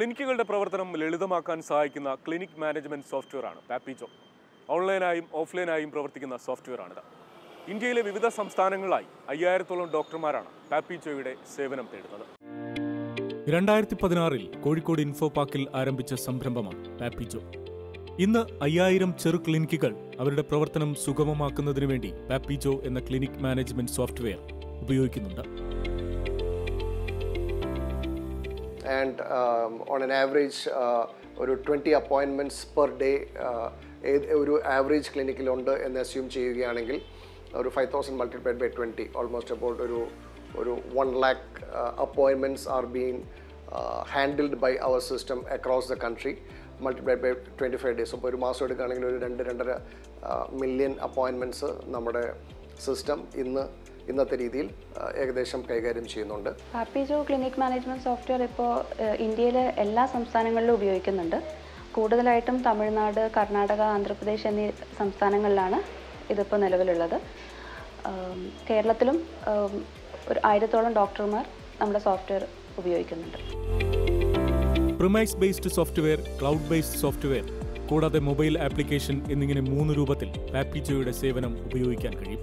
ക്ലിനിക്കുകളുടെ പ്രവർത്തനം ലളിതമാക്കാൻ സഹായിക്കുന്ന ക്ലിനിക് മാനേജ്മെന്റ് സോഫ്റ്റ്വെയറാണ് പാപ്പിജോ ഓൺലൈനായും ഓഫ്ലൈനായും പ്രവർത്തിക്കുന്ന സോഫ്റ്റ്വെയറാണിത് ഇന്ത്യയിലെ വിവിധ സംസ്ഥാനങ്ങളിലായി അയ്യായിരത്തോളം ഡോക്ടർമാരാണ് പാപ്പിജോയുടെ സേവനം തേടുന്നത് രണ്ടായിരത്തി പതിനാറിൽ കോഴിക്കോട് ഇൻഫോ പാർക്കിൽ ആരംഭിച്ച സംരംഭമാണ് പാപ്പിജോ ഇന്ന് അയ്യായിരം ചെറു ക്ലിനിക്കുകൾ അവരുടെ പ്രവർത്തനം സുഗമമാക്കുന്നതിനു വേണ്ടി പാപ്പിജോ എന്ന ക്ലിനിക് മാനേജ്മെന്റ് സോഫ്റ്റ്വെയർ ഉപയോഗിക്കുന്നുണ്ട് ആൻഡ് ഓൺ ആൻ ആവറേജ് ഒരു ട്വൻറ്റി അപ്പോയിൻമെൻറ്റ്സ് പെർ ഡേ ഒരു ആവറേജ് ക്ലിനിക്കിലുണ്ട് എന്ന് അസ്യൂം ചെയ്യുകയാണെങ്കിൽ ഒരു five thousand multiplied by twenty almost about ഒരു ഒരു one lakh appointments are being handled by our system across the country multiplied by twenty five days അപ്പോൾ ഒരു മാസം എടുക്കുകയാണെങ്കിൽ ഒരു രണ്ട് രണ്ടര മില്യൺ അപ്പോയിൻമെൻറ്റ്സ് നമ്മുടെ സിസ്റ്റം ഇന്ന് ഇന്നത്തെ രീതിയിൽ ആ, ഏകദേശം കൈകാര്യം ചെയ്യുന്നുണ്ട് പാപ്പിജോ ക്ലിനിക് മാനേജ്മെന്റ് സോഫ്റ്റ്വെയർ ഇപ്പോൾ ഇന്ത്യയിലെ എല്ലാ സംസ്ഥാനങ്ങളിലും ഉപയോഗിക്കുന്നുണ്ട് കൂടുതലായിട്ടും തമിഴ്നാട് കർണാടക ആന്ധ്രാപ്രദേശ് എന്നീ സംസ്ഥാനങ്ങളിലാണ് ഇതിപ്പോൾ നിലവിലുള്ളത് ആം, കേരളത്തിലും ആം, ഒരു ആയിരത്തോളം ഡോക്ടർമാർ നമ്മുടെ സോഫ്റ്റ്വെയർ ഉപയോഗിക്കുന്നുണ്ട് premise based software cloud based software കൂടാതെ മൊബൈൽ ആപ്ലിക്കേഷൻ എന്നിങ്ങനെ മൂന്ന് രൂപത്തിൽ പാപ്പിജോയുടെ സേവനം ഉപയോഗിക്കാൻ കഴിയും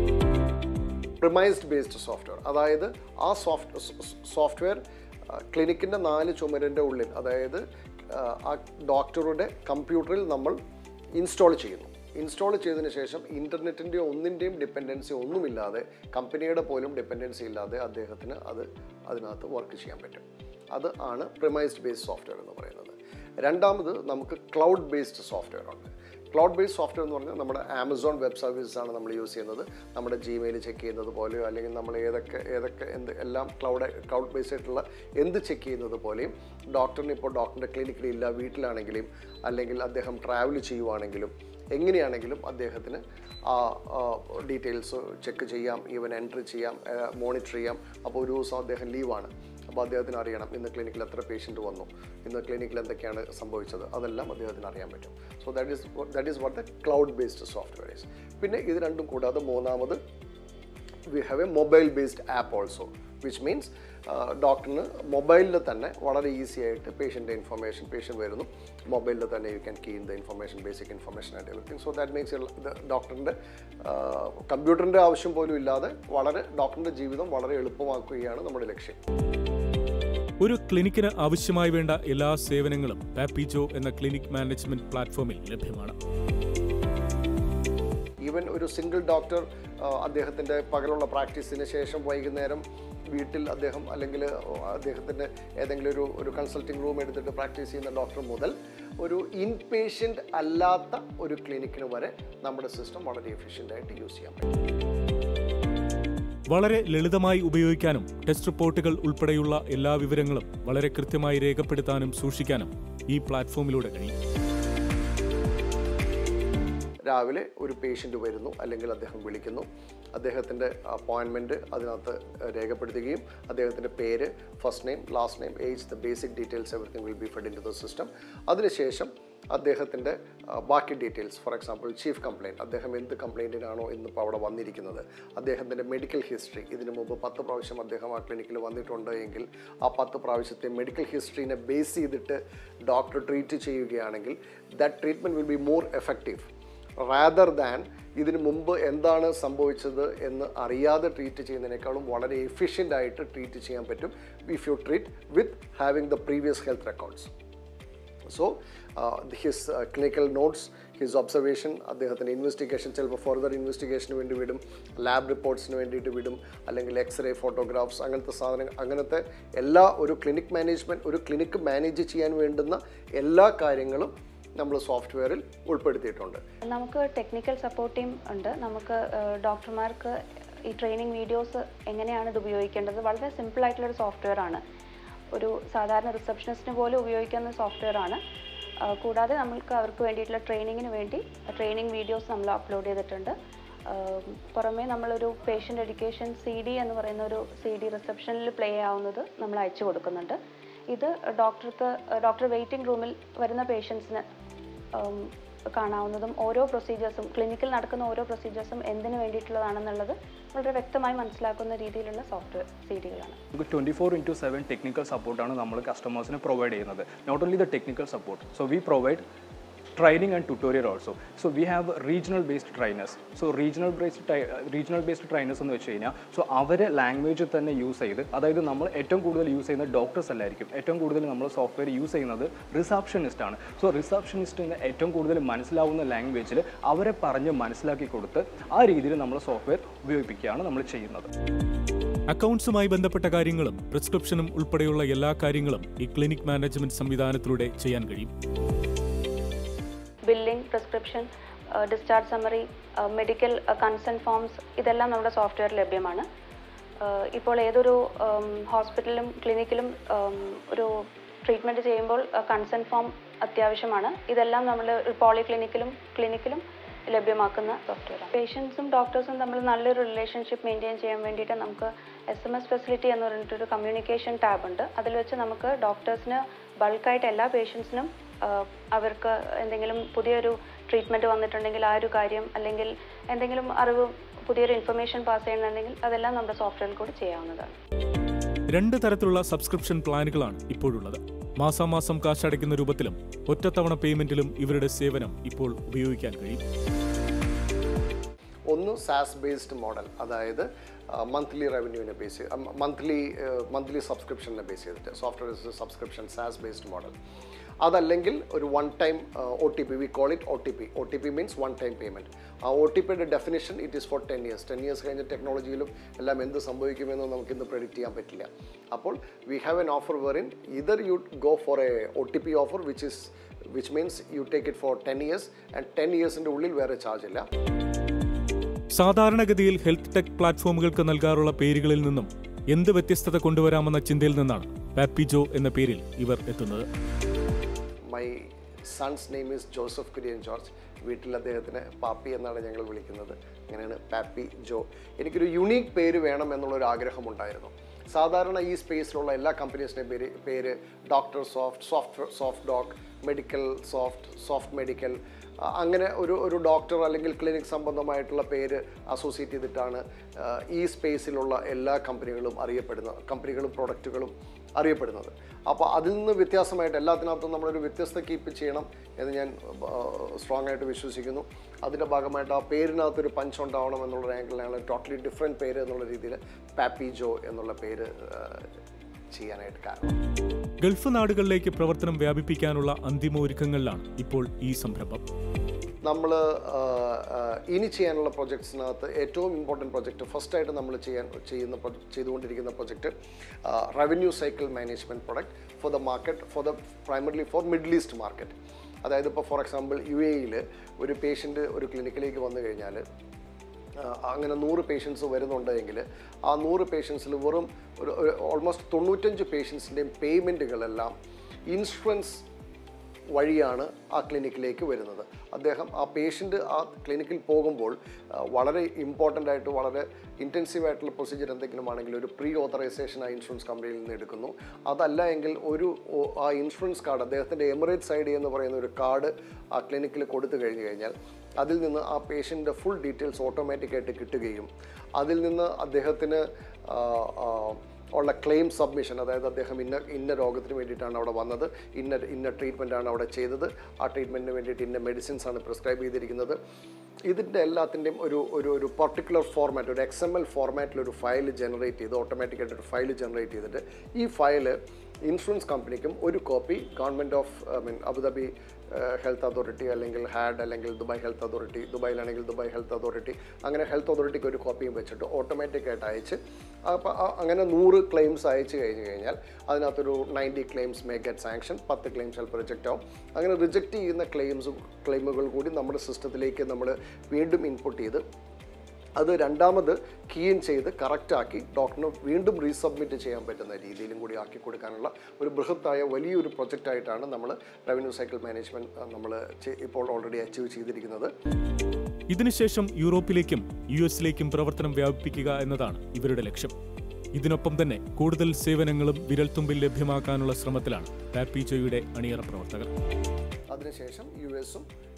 പ്രിമൈസ്ഡ് ബേസ്ഡ് സോഫ്റ്റ്വെയർ അതായത് ആ സോഫ്റ്റ് സോഫ്റ്റ്വെയർ ക്ലിനിക്കിൻ്റെ നാല് ചുമരിൻ്റെ ഉള്ളിൽ അതായത് ആ, ആ ഡോക്ടറുടെ കമ്പ്യൂട്ടറിൽ നമ്മൾ ഇൻസ്റ്റാൾ ചെയ്യുന്നു ഇൻസ്റ്റാൾ ചെയ്തതിന് ശേഷം ഇൻ്റർനെറ്റിൻ്റെ ഒന്നിൻ്റെയും ഡിപ്പെൻഡൻസി ഒന്നുമില്ലാതെ കമ്പനിയുടെ പോലും ഡിപ്പെൻഡൻസി ഇല്ലാതെ അദ്ദേഹത്തിന് അത് അതിനകത്ത് വർക്ക് ചെയ്യാൻ പറ്റും അത് ആണ് പ്രിമൈസ്ഡ് ബേസ്ഡ് സോഫ്റ്റ്വെയർ എന്ന് പറയുന്നത് രണ്ടാമത് നമുക്ക് ക്ലൗഡ് ബേസ്ഡ് സോഫ്റ്റ്വെയർ ഉണ്ട് ക്ലൗഡ് ബേസ്ഡ് സോഫ്റ്റ്വെയർ എന്ന് പറഞ്ഞാൽ നമ്മുടെ ആമസോൺ വെബ് സർവീസസ് ആണ് നമ്മൾ യൂസ് ചെയ്യുന്നത് നമ്മുടെ ജിമെയിൽ ചെക്ക് ചെയ്യുന്നത് പോലെയോ അല്ലെങ്കിൽ നമ്മൾ ഏതൊക്കെ ഏതൊക്കെ എന്ത് എല്ലാം ക്ലൗഡ് ക്ലൗഡ് ബേസ്ഡ് ആയിട്ടുള്ള എന്ത് ചെക്ക് ചെയ്യുന്നത് പോലെയും ഡോക്ടറിന് ഇപ്പോൾ ഡോക്ടറിൻ്റെ ക്ലിനിക്കിലില്ല വീട്ടിലാണെങ്കിലും അല്ലെങ്കിൽ അദ്ദേഹം ട്രാവൽ ചെയ്യുവാണെങ്കിലും എങ്ങനെയാണെങ്കിലും അദ്ദേഹത്തിന് ആ ഡീറ്റെയിൽസ് ചെക്ക് ചെയ്യാം ഈവൻ എൻട്രി ചെയ്യാം മോണിറ്റർ ചെയ്യാം അപ്പോൾ ഒരു ദിവസം അദ്ദേഹം ലീവാണ് അപ്പോൾ അദ്ദേഹത്തിന് അറിയണം ഇന്ന് ക്ലിനിക്കിൽ എത്ര പേഷ്യൻ്റ് വന്നു ഇന്ന് ക്ലിനിക്കിൽ എന്തൊക്കെയാണ് സംഭവിച്ചത് അതെല്ലാം അദ്ദേഹത്തിന് അറിയാൻ പറ്റും so that is that is what the cloud based software is പിന്നെ ഇത് രണ്ടും കൂടാതെ മൂന്നാമത് we have a mobile based app also which means ഡോക്ടറിന് മൊബൈലിൽ തന്നെ വളരെ ഈസി ആയിട്ട് പേഷ്യൻ്റെ ഇൻഫർമേഷൻ പേഷ്യൻ്റ് വരുന്നു മൊബൈലിൽ തന്നെ you can key in the information basic information and everything so that makes ഡോക്ടറിൻ്റെ കമ്പ്യൂട്ടറിൻ്റെ ആവശ്യം പോലും ഇല്ലാതെ വളരെ ഡോക്ടറിൻ്റെ ജീവിതം വളരെ എളുപ്പമാക്കുകയാണ് നമ്മുടെ ലക്ഷ്യം ഒരു ക്ലിനിക്കിന് ആവശ്യമായി വേണ്ട എല്ലാ സേവനങ്ങളും പാപ്പിജോ എന്ന ക്ലിനിക് മാനേജ്മെന്റ് പ്ലാറ്റ്ഫോമിൽ ലഭ്യമാണ് ഈവൻ ഒരു സിംഗിൾ ഡോക്ടർ അദ്ദേഹത്തിൻ്റെ പകലുള്ള പ്രാക്ടീസിന് ശേഷം വൈകുന്നേരം വീട്ടിൽ അദ്ദേഹം അല്ലെങ്കിൽ അദ്ദേഹത്തിൻ്റെ ഏതെങ്കിലും ഒരു ഒരു കൺസൾട്ടിംഗ് റൂം എടുത്തിട്ട് പ്രാക്ടീസ് ചെയ്യുന്ന ഡോക്ടർ മുതൽ ഒരു ഇൻ പേഷ്യൻ്റ് അല്ലാത്ത ഒരു ക്ലിനിക്കിന് വരെ നമ്മുടെ സിസ്റ്റം വളരെ എഫിഷ്യൻ്റ് ആയിട്ട് യൂസ് ചെയ്യാൻ പറ്റും വളരെ ലളിതമായി ഉപയോഗിക്കാനും ടെസ്റ്റ് റിപ്പോർട്ടുകൾ ഉൾപ്പെടെയുള്ള എല്ലാ വിവരങ്ങളും വളരെ കൃത്യമായി രേഖപ്പെടുത്താനും സൂക്ഷിക്കാനും ഈ പ്ലാറ്റ്ഫോമിലൂടെ കഴിയും രാവിലെ ഒരു പേഷ്യൻ്റ് വരുന്നു അല്ലെങ്കിൽ അദ്ദേഹം വിളിക്കുന്നു അദ്ദേഹത്തിൻ്റെ അപ്പോയിൻമെൻറ്റ് അതിനകത്ത് രേഖപ്പെടുത്തുകയും അദ്ദേഹത്തിൻ്റെ പേര് first name last name age the basic details everything will be fed in to the system അതിനുശേഷം അദ്ദേഹത്തിൻ്റെ ബാക്കി details for example chief complaint അദ്ദേഹം എന്ത് കംപ്ലയിൻറ്റിനാണോ ഇന്നിപ്പോൾ അവിടെ വന്നിരിക്കുന്നത് അദ്ദേഹത്തിൻ്റെ മെഡിക്കൽ ഹിസ്റ്ററി ഇതിനു മുമ്പ് പത്ത് പ്രാവശ്യം അദ്ദേഹം ആ ക്ലിനിക്കിൽ വന്നിട്ടുണ്ട് എങ്കിൽ ആ പത്ത് പ്രാവശ്യത്തെ മെഡിക്കൽ ഹിസ്റ്ററിനെ ബേസ് ചെയ്തിട്ട് ഡോക്ടർ ട്രീറ്റ് ചെയ്യുകയാണെങ്കിൽ that treatment will be more effective rather than ഇതിനു മുമ്പ് എന്താണ് സംഭവിച്ചത് എന്ന് അറിയാതെ ട്രീറ്റ് ചെയ്യുന്നതിനേക്കാളും വളരെ എഫിഷ്യൻ്റ് ആയിട്ട് ട്രീറ്റ് ചെയ്യാൻ പറ്റും if you treat with having the previous health records so his clinical notes his observation അദ്ദേഹത്തിൻ്റെ ഇൻവെസ്റ്റിഗേഷൻ ചിലപ്പോൾ ഫർദർ ഇൻവെസ്റ്റിഗേഷന് വേണ്ടി വിടും ലാബ് റിപ്പോർട്ട്സിന് വേണ്ടിയിട്ട് വിടും അല്ലെങ്കിൽ എക്സ്റേ ഫോട്ടോഗ്രാഫ്സ് അങ്ങനത്തെ സാധനങ്ങൾ അങ്ങനത്തെ എല്ലാ ഒരു ക്ലിനിക് മാനേജ്മെൻറ്റ് ഒരു ക്ലിനിക്ക് മാനേജ് ചെയ്യാൻ വേണ്ടുന്ന എല്ലാ കാര്യങ്ങളും നമ്മൾ സോഫ്റ്റ്വെയറിൽ ഉൾപ്പെടുത്തിയിട്ടുണ്ട് നമുക്ക് ടെക്നിക്കൽ സപ്പോർട്ട് ടീം ഉണ്ട് നമുക്ക് ഏഹ്, ഡോക്ടർമാർക്ക് ഈ ട്രെയിനിങ് വീഡിയോസ് എങ്ങനെയാണ് ഇത് ഉപയോഗിക്കേണ്ടത് വളരെ സിമ്പിൾ ആയിട്ടുള്ളൊരു സോഫ്റ്റ്വെയർ ആണ് ഒരു സാധാരണ റിസപ്ഷനിസ്റ്റിന് പോലും ഉപയോഗിക്കുന്ന സോഫ്റ്റ്വെയർ ആണ് ആ, കൂടാതെ നമ്മൾക്ക് അവർക്ക് വേണ്ടിയിട്ടുള്ള ട്രെയിനിങ്ങിന് വേണ്ടി ട്രെയിനിങ് വീഡിയോസ് നമ്മൾ അപ്ലോഡ് ചെയ്തിട്ടുണ്ട് ആ, പുറമേ നമ്മളൊരു പേഷ്യൻ്റ് എഡ്യൂക്കേഷൻ സി ഡി എന്ന് പറയുന്ന ഒരു സി ഡി റിസപ്ഷനിൽ പ്ലേ ആവുന്നത് നമ്മൾ അയച്ചു കൊടുക്കുന്നുണ്ട് ഇത് ഡോക്ടർക്ക് ഡോക്ടർ വെയിറ്റിംഗ് റൂമിൽ വരുന്ന പേഷ്യൻസിന് കാണാവുന്നതും ഓരോ പ്രൊസീജിയേഴ്സും ക്ലിനിക്കിൽ നടക്കുന്ന ഓരോ പ്രൊസീജിയേഴ്സും എന്തിനു വേണ്ടിയിട്ടുള്ളതാണെന്നുള്ളത് വളരെ വ്യക്തമായി മനസ്സിലാക്കുന്ന രീതിയിലുള്ള സോഫ്റ്റ്വെയർ സി ഡികളാണ് നമുക്ക് twenty four into seven technical സപ്പോർട്ടാണ് നമ്മൾ കസ്റ്റമേഴ്സിന് പ്രൊവൈഡ് ചെയ്യുന്നത് not only the technical support so we provide training and tutorial also so we have regional based trainers so regional based regional based trainers എന്ന് വെച്ച് കഴിഞ്ഞാൽ so അവരെ language തന്നെ use ചെയ്ത് അതായത് നമ്മൾ ഏറ്റവും കൂടുതൽ യൂസ് ചെയ്യുന്നത് ഡോക്ടേഴ്സ് അല്ലായിരിക്കും ഏറ്റവും കൂടുതൽ നമ്മൾ സോഫ്റ്റ്വെയർ യൂസ് ചെയ്യുന്നത് റിസപ്ഷനിസ്റ്റ് ആണ് സോ റിസപ്ഷനിസ്റ്റിന് ഏറ്റവും കൂടുതൽ മനസ്സിലാവുന്ന ലാംഗ്വേജിൽ അവരെ പറഞ്ഞ് മനസ്സിലാക്കി കൊടുത്ത് ആ രീതിയിൽ നമ്മൾ സോഫ്റ്റ്വെയർ ഉപയോഗിപ്പിക്കുകയാണ് നമ്മൾ ചെയ്യുന്നത് അക്കൗണ്ട്സുമായി ബന്ധപ്പെട്ട കാര്യങ്ങളും പ്രിസ്ക്രിപ്ഷനും ഉൾപ്പെടെയുള്ള എല്ലാ കാര്യങ്ങളും ഈ ക്ലിനിക് മാനേജ്മെന്റ് സംവിധാനത്തിലൂടെ ചെയ്യാൻ കഴിയും billing prescription discharge summary medical consent forms ഇതെല്ലാം നമ്മുടെ സോഫ്റ്റ്വെയർ ലഭ്യമാണ് ഏഹ് ഇപ്പോൾ ഏതൊരു ഹോസ്പിറ്റലിലും ക്ലിനിക്കിലും ഒരു ട്രീറ്റ്മെൻറ്റ് ചെയ്യുമ്പോൾ കൺസെൻറ്റ് ഫോം അത്യാവശ്യമാണ് ഇതെല്ലാം നമ്മൾ പോളി ക്ലിനിക്കിലും ക്ലിനിക്കിലും ലഭ്യമാക്കുന്ന സോഫ്റ്റ്വെയർ പേഷ്യൻസും ഡോക്ടേഴ്സും തമ്മിൽ നല്ലൊരു റിലേഷൻഷിപ്പ് മെയിൻറ്റെയിൻ ചെയ്യാൻ വേണ്ടിയിട്ട് നമുക്ക് എസ് എം എസ് ഫെസിലിറ്റി എന്ന് പറഞ്ഞിട്ടൊരു കമ്മ്യൂണിക്കേഷൻ ടാബ് ഉണ്ട് അതിൽ വെച്ച് നമുക്ക് ഡോക്ടേഴ്സിന് ബൾക്കായിട്ട് എല്ലാ പേഷ്യൻസിനും അവർക്ക് എന്തെങ്കിലും പുതിയൊരു ട്രീറ്റ്മെൻറ്റ് വന്നിട്ടുണ്ടെങ്കിൽ ആ ഒരു കാര്യം അല്ലെങ്കിൽ എന്തെങ്കിലും അറിവ് പുതിയൊരു ഇൻഫർമേഷൻ പാസ് ചെയ്യണമെന്നുണ്ടെങ്കിൽ അതെല്ലാം നമ്മുടെ സോഫ്റ്റ്വെയറിൽ കൂടി ചെയ്യാവുന്നതാണ് രണ്ട് തരത്തിലുള്ള സബ്സ്ക്രിപ്ഷൻ പ്ലാനുകളാണ് ഇപ്പോഴുള്ളത് മാസാമാസം കാശടയ്ക്കുന്ന രൂപത്തിലും ഒറ്റത്തവണ പേയ്മെന്റിലും ഇവരുടെ സേവനം ഇപ്പോൾ ഉപയോഗിക്കാൻ കഴിയും ഒന്ന് സാസ് ബേസ്ഡ് മോഡൽ അതായത് മന്ത്ലി റവന്യൂവിനെ ബേസ് ചെയ്ത് മന്ത്ലി മന്ത്ലി സബ്സ്ക്രിപ്ഷനെ ബേസ് ചെയ്തിട്ട് software subscription SaaS based model അതല്ലെങ്കിൽ ഒരു one time O T P we call it O T P O T P means one time payment ആ O T പിയുടെ definition it is for ten years ten years കഴിഞ്ഞ ടെക്നോളജിയിലും എല്ലാം എന്ത് സംഭവിക്കുമെന്ന് നമുക്കിന്ന് പ്രെഡിക്റ്റ് ചെയ്യാൻ പറ്റില്ല അപ്പോൾ we have an offer wherein either you go for a O T P offer which is which means you take it for ten years and ten ഇയേഴ്സിൻ്റെ ഉള്ളിൽ വേറെ ചാർജ് ഇല്ല സാധാരണഗതിയിൽ ഹെൽത്ത് ടെക് പ്ലാറ്റ്ഫോമുകൾക്ക് നൽകാറുള്ള പേരുകളിൽ നിന്നും എന്ത് വ്യത്യസ്തത കൊണ്ടുവരാമെന്ന ചിന്തയിൽ നിന്നാണ് പാപ്പിജോ എന്ന പേരിൽ ഇവർ എത്തുന്നത് my son's name is Joseph Kurian George വീട്ടിൽ അദ്ദേഹത്തിന് പാപ്പി എന്നാണ് ഞങ്ങൾ വിളിക്കുന്നത് അങ്ങനെയാണ് പാപ്പി ജോ എനിക്കൊരു യുണീക്ക് പേര് വേണം എന്നുള്ളൊരു ആഗ്രഹമുണ്ടായിരുന്നു സാധാരണ ഈ സ്പേസിലുള്ള എല്ലാ കമ്പനീസിൻ്റെയും പേര് പേര് doctor soft soft soft doc medical soft soft medical ആ, അങ്ങനെ ഒരു ഒരു ഡോക്ടർ അല്ലെങ്കിൽ ക്ലിനിക് സംബന്ധമായിട്ടുള്ള പേര് അസോസിയേറ്റ് ചെയ്തിട്ടാണ് ആ, ഈ സ്പേസിലുള്ള എല്ലാ കമ്പനികളും അറിയപ്പെടുന്ന കമ്പനികളും പ്രൊഡക്റ്റുകളും അറിയപ്പെടുന്നത് അപ്പോൾ അതിൽ നിന്ന് വ്യത്യാസമായിട്ട് എല്ലാത്തിനകത്തും നമ്മളൊരു വ്യത്യസ്ത കീപ്പ് ചെയ്യണം എന്ന് ഞാൻ സ്ട്രോങ് ആയിട്ട് വിശ്വസിക്കുന്നു അതിൻ്റെ ഭാഗമായിട്ട് ആ പേരിനകത്തൊരു പഞ്ച് ഉണ്ടാവണം എന്നുള്ള ആംഗിളിലാണ് ടോട്ടലി ഡിഫറെൻറ്റ് പേര് എന്നുള്ള രീതിയിൽ പാപ്പി ജോ എന്നുള്ള പേര് ആ, ചെയ്യാനായിട്ട് കാരണം ഗൾഫ് നാടുകളിലേക്ക് പ്രവർത്തനം വ്യാപിപ്പിക്കാനുള്ള അന്തിമ ഒരുക്കങ്ങളിലാണ് ഇപ്പോൾ ഈ സംരംഭം നമ്മൾ ഇനി ചെയ്യാനുള്ള പ്രൊജക്ട്സിനകത്ത് ഏറ്റവും ഇമ്പോർട്ടൻറ്റ് പ്രൊജക്റ്റ് ഫസ്റ്റായിട്ട് നമ്മൾ ചെയ്യാൻ ചെയ്യുന്ന pro- ചെയ്തുകൊണ്ടിരിക്കുന്ന project revenue cycle management product for the market for the primarily for middle east market അതായത് ഇപ്പോൾ ഫോർ എക്സാമ്പിൾ യു എയിൽ ഒരു പേഷ്യൻ്റ് ഒരു ക്ലിനിക്കിലേക്ക് വന്നു കഴിഞ്ഞാൽ ആ, അങ്ങനെ നൂറ് പേഷ്യൻസ് വരുന്നുണ്ടെങ്കിൽ ആ നൂറ് പേഷ്യൻസിൽ വെറും ഒരു ഓൾമോസ്റ്റ് തൊണ്ണൂറ്റഞ്ച് പേഷ്യൻസിൻ്റെയും പേയ്മെൻറ്റുകളെല്ലാം ഇൻഷുറൻസ് വഴിയാണ് ആ ക്ലിനിക്കിലേക്ക് വരുന്നത് അദ്ദേഹം ആ പേഷ്യൻ്റ് ആ ക്ലിനിക്കിൽ പോകുമ്പോൾ ആ, വളരെ ഇമ്പോർട്ടൻ്റ് ആയിട്ട് വളരെ ഇൻറ്റൻസീവ് ആയിട്ടുള്ള പ്രൊസീജിയർ എന്തെങ്കിലും ആണെങ്കിൽ ഒരു പ്രീ ഓതറൈസേഷൻ ആ ഇൻഷുറൻസ് കമ്പനിയിൽ നിന്ന് എടുക്കുന്നു അതല്ല എങ്കിൽ ഒരു ഓ- ആ ഇൻഷുറൻസ് കാർഡ് അദ്ദേഹത്തിൻ്റെ എമിറേറ്റ്സ് ഐ ഡി എന്ന് പറയുന്ന ഒരു കാർഡ് ആ ക്ലിനിക്കിൽ കൊടുത്തു കഴിഞ്ഞു കഴിഞ്ഞാൽ അതിൽ നിന്ന് ആ പേഷ്യൻ്റെ ഫുൾ ഡീറ്റെയിൽസ് ഓട്ടോമാറ്റിക്കായിട്ട് കിട്ടുകയും അതിൽ നിന്ന് അദ്ദേഹത്തിന് ആ, ആ, ഉള്ള ക്ലെയിം സബ്മിഷൻ അതായത് അദ്ദേഹം ഇന്ന ഇന്ന രോഗത്തിന് വേണ്ടിയിട്ടാണ് അവിടെ വന്നത് ഇന്ന ഇന്ന ട്രീറ്റ്മെൻറ്റാണ് അവിടെ ചെയ്തത് ആ ട്രീറ്റ്മെൻറ്റിന് വേണ്ടിയിട്ട് ഇന്ന മെഡിസിൻസ് ആണ് പ്രിസ്ക്രൈബ് ചെയ്തിരിക്കുന്നത് ഇതിൻ്റെ എല്ലാത്തിൻ്റെയും ഒരു ഒരു ഒരു പർട്ടിക്കുലർ ഫോർമാറ്റ് ഒരു എക്സ് എം എൽ ഫോർമാറ്റിൽ ഒരു ഫയൽ ജനറേറ്റ് ചെയ്ത് ഓട്ടോമാറ്റിക്കായിട്ട് ഒരു ഫയൽ ജനറേറ്റ് ചെയ്തിട്ട് ഈ ഫയല് ഇൻഷുറൻസ് കമ്പനിക്കും ഒരു copy government of I mean Abu Dhabi health authority അല്ലെങ്കിൽ ഹാഡ് അല്ലെങ്കിൽ ദുബായ് ഹെൽത്ത് അതോറിറ്റി ദുബായിലാണെങ്കിൽ ദുബായ് ഹെൽത്ത് അതോറിറ്റി അങ്ങനെ ഹെൽത്ത് അതോറിറ്റിക്ക് ഒരു കോപ്പിയും വെച്ചിട്ട് ഓട്ടോമാറ്റിക്കായിട്ട് അയച്ച് അപ്പോൾ അങ്ങനെ നൂറ് ക്ലെയിംസ് അയച്ചു കഴിഞ്ഞ് കഴിഞ്ഞാൽ അതിനകത്തൊരു ninety claims may get sanction പത്ത് ക്ലെയിംസ് ചിലപ്പോൾ റിജക്റ്റ് ആവും അങ്ങനെ റിജക്റ്റ് ചെയ്യുന്ന ക്ലെയിംസ് ക്ലെയിമുകൾ കൂടി നമ്മുടെ സിസ്റ്റത്തിലേക്ക് നമ്മൾ വീണ്ടും ഇൻപുട്ട് ചെയ്ത് അത് രണ്ടാമത് കീൻ ചെയ്ത് കറക്റ്റാക്കി ഡോക്ടറിന് വീണ്ടും റീസബ്മിറ്റ് ചെയ്യാൻ പറ്റുന്ന രീതിയിലും കൂടി ആക്കി കൊടുക്കാനുള്ള ഒരു ബൃഹത്തായ വലിയൊരു പ്രൊജക്റ്റായിട്ടാണ് നമ്മൾ റവന്യൂ സൈക്കിൾ മാനേജ്മെൻറ്റ് നമ്മൾ ഇപ്പോൾ ഓൾറെഡി അച്ചീവ് ചെയ്തിരിക്കുന്നത് ഇതിനുശേഷം യൂറോപ്പിലേക്കും യു എസിലേക്കും പ്രവർത്തനം വ്യാപിപ്പിക്കുക എന്നതാണ് ഇവരുടെ ലക്ഷ്യം ഇതിനൊപ്പം തന്നെ കൂടുതൽ സേവനങ്ങളും വിരൽത്തുമ്പിൽ ലഭ്യമാക്കാനുള്ള ശ്രമത്തിലാണ് പാപ്പിജോയുടെ അണിയറ പ്രവർത്തകർ അതിനുശേഷം യു എസും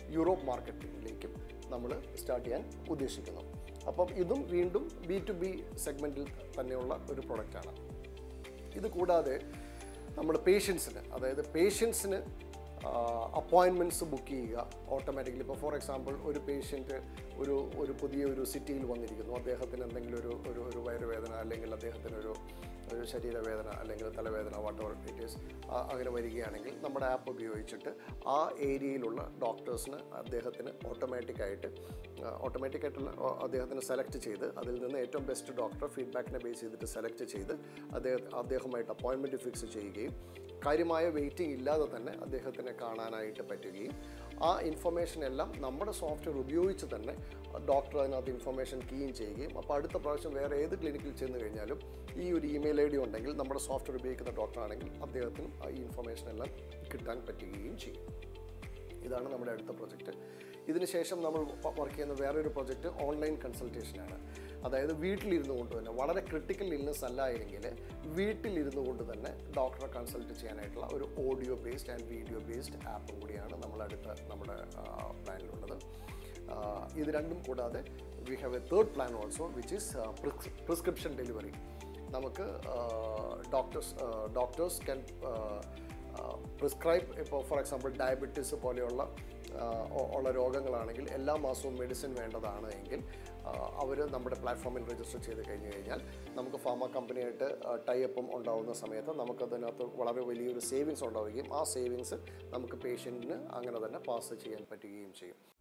യൂറോപ്പ് മാർക്കറ്റിംഗിലേക്കും നമ്മൾ സ്റ്റാർട്ട് ചെയ്യാൻ ഉദ്ദേശിക്കുന്നു അപ്പം ഇതും വീണ്ടും ബി ടു ബി സെഗ്മെൻറ്റിൽ തന്നെയുള്ള ഒരു പ്രൊഡക്റ്റാണ് ഇത് കൂടാതെ നമ്മൾ പേഷ്യൻസിന് അതായത് പേഷ്യൻസിന് അപ്പോയിൻമെൻറ്റ്സ് ബുക്ക് ചെയ്യുക ഓട്ടോമാറ്റിക്കലി ഇപ്പോൾ ഫോർ എക്സാമ്പിൾ ഒരു പേഷ്യൻറ്റ് ഒരു ഒരു പുതിയ ഒരു സിറ്റിയിൽ വന്നിരിക്കുന്നു അദ്ദേഹത്തിന് എന്തെങ്കിലും ഒരു ഒരു ഒരു വയറുവേദന അല്ലെങ്കിൽ അദ്ദേഹത്തിന് ഒരു ഒരു ശരീരവേദന അല്ലെങ്കിൽ തലവേദന വാട്ട് എവർ ഇറ്റ് ഈസ് അങ്ങനെ വരികയാണെങ്കിൽ നമ്മുടെ ആപ്പ് ഉപയോഗിച്ചിട്ട് ആ ഏരിയയിലുള്ള ഡോക്ടേഴ്സിന് അദ്ദേഹത്തിന് ഓട്ടോമാറ്റിക്കായിട്ട് ഓട്ടോമാറ്റിക്കായിട്ടുള്ള അദ്ദേഹത്തിന് സെലക്ട് ചെയ്ത് അതിൽ നിന്ന് ഏറ്റവും ബെസ്റ്റ് ഡോക്ടർ ഫീഡ്ബാക്കിനെ ബേസ് ചെയ്തിട്ട് സെലക്ട് ചെയ്ത് അദ്ദേഹം അദ്ദേഹമായിട്ട് അപ്പോയിൻമെൻറ്റ് ഫിക്സ് ചെയ്യുകയും കാര്യമായ വെയിറ്റിംഗ് ഇല്ലാതെ തന്നെ അദ്ദേഹത്തിനെ കാണാനായിട്ട് പറ്റുകയും ആ ഇൻഫർമേഷൻ എല്ലാം നമ്മുടെ സോഫ്റ്റ്വെയർ ഉപയോഗിച്ച് തന്നെ ഡോക്ടർ അതിനകത്ത് ഇൻഫർമേഷൻ കീയും ചെയ്യുകയും അപ്പോൾ അടുത്ത പ്രാവശ്യം വേറെ ഏത് ക്ലിനിക്കിൽ ചെന്ന് കഴിഞ്ഞാലും ഈ ഒരു ഇമെയിൽ ഐ ഡി ഉണ്ടെങ്കിൽ നമ്മുടെ സോഫ്റ്റ്വെയർ ഉപയോഗിക്കുന്ന ഡോക്ടറാണെങ്കിൽ അദ്ദേഹത്തിനും ആ ഇൻഫർമേഷൻ എല്ലാം കിട്ടാൻ പറ്റുകയും ചെയ്യും ഇതാണ് നമ്മുടെ അടുത്ത പ്രൊജക്റ്റ് ഇതിനുശേഷം നമ്മൾ വർക്ക് ചെയ്യുന്ന വേറൊരു പ്രൊജക്റ്റ് ഓൺലൈൻ കൺസൾട്ടേഷനാണ് അതായത് വീട്ടിലിരുന്നു കൊണ്ട് തന്നെ വളരെ ക്രിട്ടിക്കൽ ഇൽനെസ് അല്ല എങ്കിൽ വീട്ടിലിരുന്നു കൊണ്ട് തന്നെ ഡോക്ടറെ കൺസൾട്ട് ചെയ്യാനായിട്ടുള്ള ഒരു audio based and video based ആപ്പും കൂടിയാണ് നമ്മൾ അടുത്ത നമ്മുടെ പ്ലാനിലുള്ളത് ഇത് രണ്ടും കൂടാതെ we have a third plan also which is prescription delivery നമുക്ക് ഡോക്ടേഴ്സ് ഡോക്ടേഴ്സ് ക്യാൻ പ്രിസ്ക്രൈബ് ഇപ്പോൾ ഫോർ എക്സാമ്പിൾ ഡയബറ്റീസ് പോലെയുള്ള ആ, ഉ- ഉള്ള രോഗങ്ങളാണെങ്കിൽ എല്ലാ മാസവും മെഡിസിൻ വേണ്ടതാണ് എങ്കിൽ അവർ നമ്മുടെ പ്ലാറ്റ്ഫോമിൽ രജിസ്റ്റർ ചെയ്ത് കഴിഞ്ഞ് കഴിഞ്ഞാൽ നമുക്ക് ഫാർമ കമ്പനിയായിട്ട് ടൈ അപ്പും ഉണ്ടാവുന്ന സമയത്ത് നമുക്കതിനകത്ത് വളരെ വലിയൊരു സേവിങ്സ് ഉണ്ടാവുകയും ആ സേവിങ്സ് നമുക്ക് പേഷ്യൻറ്റിന് അങ്ങനെ തന്നെ പാസ് ചെയ്യാൻ പറ്റുകയും ചെയ്യും